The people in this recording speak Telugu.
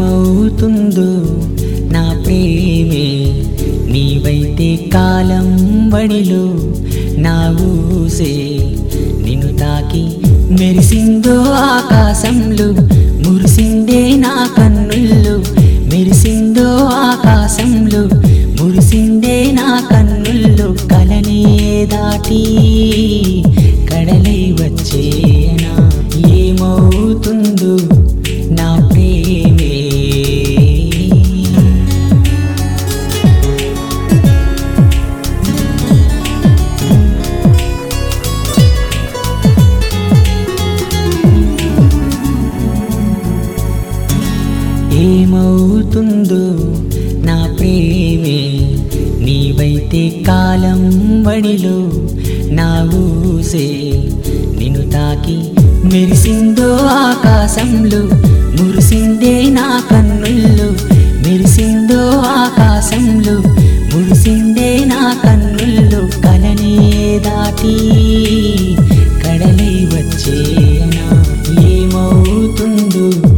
ఏమవుతుందో నా ప్రేమే నీవైతే కాలం వడిలో నా ఊసే నిన్ను తాకి మెరిసిందో ఆకాశంలో మురిసిందే నా కన్నుల్లో మెరిసిందో ఆకాశంలో మురిసిందే నా కన్నుల్లో కలనే దాటి కడలై వచ్చేనా ఏమవుతుందో నా ప్రేమే ఏమవుతుందో నా ప్రేమే నీవైతే కాలం వడిలో నా ఊసే నిన్ను తాకి మెరిసిందో ఆకాశంలో మురిసిందే నా కన్నుల్లో మెరిసిందో ఆకాశంలో మురిసిందే నా కన్నుల్లో కలనే దాటి కడలై వచ్చేనా ఏమవుతుందో